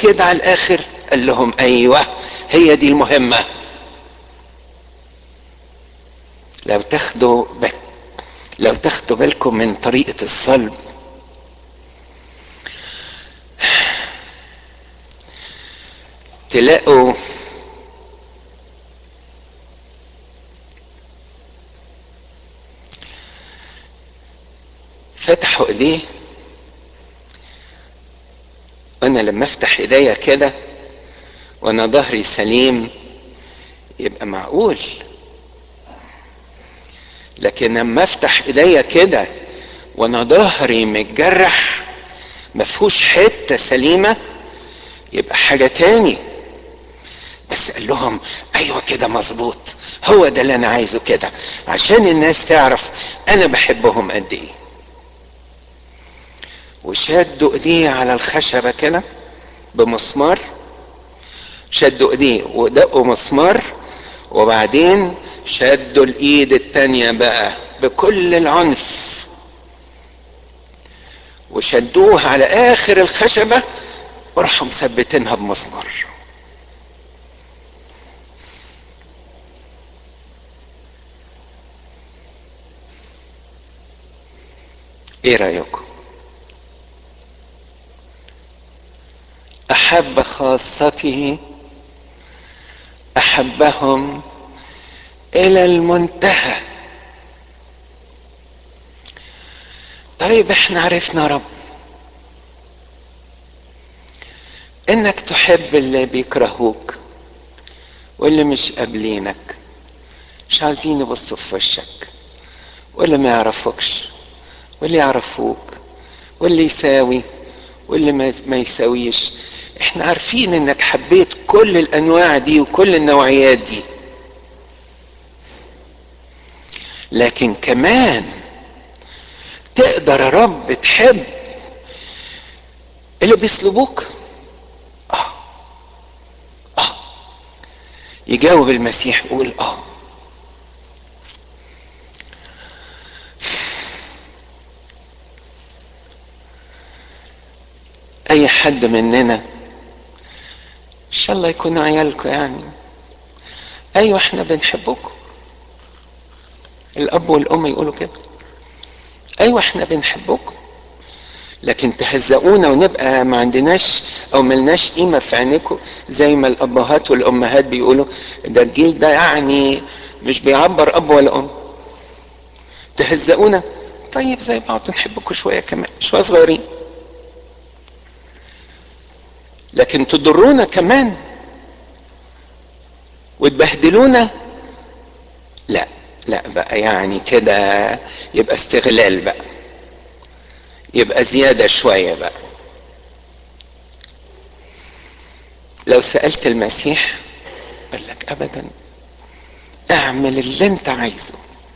كده على الاخر قال لهم ايوه هي دي المهمة لو تاخدوا بك لو تاخدوا بالكم من طريقة الصلب تلاقوا فتحوا ايديه وانا لما افتح ايديا كده وانا ظهري سليم يبقى معقول لكن لما افتح ايديا كده وانا ظهري متجرح مفهوش حته سليمه يبقى حاجه تاني بس قال لهم ايوه كده مظبوط هو ده اللي انا عايزه كده عشان الناس تعرف انا بحبهم قد ايه وشدوا ايديه على الخشبه كده بمسمار شدوا ايديه ودقوا مسمار وبعدين شدوا الايد التانية بقى بكل العنف وشدوها على اخر الخشبة وراحوا مثبتينها بمسمار ايه رايكم احب خاصته احبهم الى المنتهى طيب احنا عرفنا رب انك تحب اللي بيكرهوك واللي مش قابلينك مش عايزين يبصوا في وشك واللي ما يعرفوكش واللي يعرفوك واللي يساوي واللي ما, ما يساويش احنا عارفين انك حبيت كل الانواع دي وكل النوعيات دي لكن كمان تقدر يا رب تحب اللي بيصلبوك اه اه يجاوب المسيح يقول اه اي حد مننا ان شاء الله يكون عيالكم يعني ايوه احنا بنحبكم الاب والام يقولوا كده ايوه احنا بنحبكم لكن تهزقونا ونبقى ما عندناش او ملناش قيمه في عينيكم زي ما الابهات والامهات بيقولوا ده الجيل ده يعني مش بيعبر اب ولا ام تهزقونا طيب زي بعض نحبكم شويه كمان شويه صغيرين لكن تضرونا كمان وتبهدلونا لا لا بقى يعني كده يبقى استغلال بقى يبقى زيادة شوية بقى لو سألت المسيح قال لك أبدا اعمل اللي انت عايزه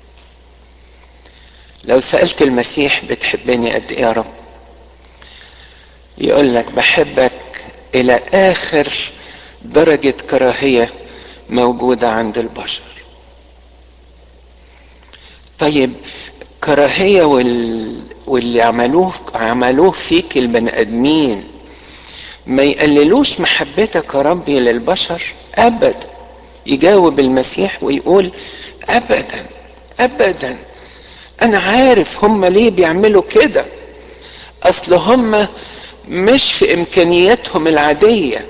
لو سألت المسيح بتحبني قد ايه يا رب يقول لك بحبك الى اخر درجة كراهية موجودة عند البشر طيب كراهية وال... واللي عملوه عملوه فيك البني ادمين ما يقللوش محبتك يا ربي للبشر ابدا يجاوب المسيح ويقول ابدا ابدا انا عارف هم ليه بيعملوا كده اصل هم مش في امكانياتهم العاديه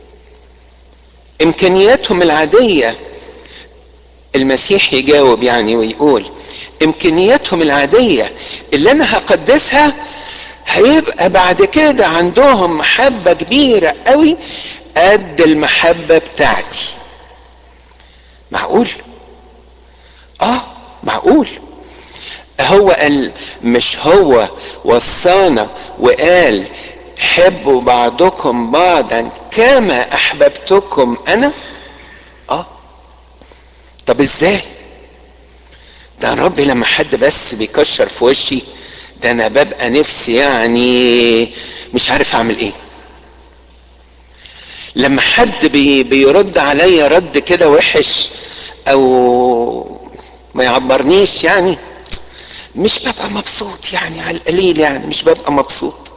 امكانياتهم العاديه المسيح يجاوب يعني ويقول امكانياتهم العاديه اللي انا هقدسها هيبقى بعد كده عندهم محبه كبيره قوي قد المحبه بتاعتي معقول اه معقول هو قال مش هو وصانا وقال حبوا بعضكم بعضا كما احببتكم انا اه طب ازاي ده ربي لما حد بس بيكشر في وشي ده انا ببقى نفسي يعني مش عارف اعمل ايه لما حد بي بيرد عليا رد كده وحش او ما يعبرنيش يعني مش ببقى مبسوط يعني على القليل يعني مش ببقى مبسوط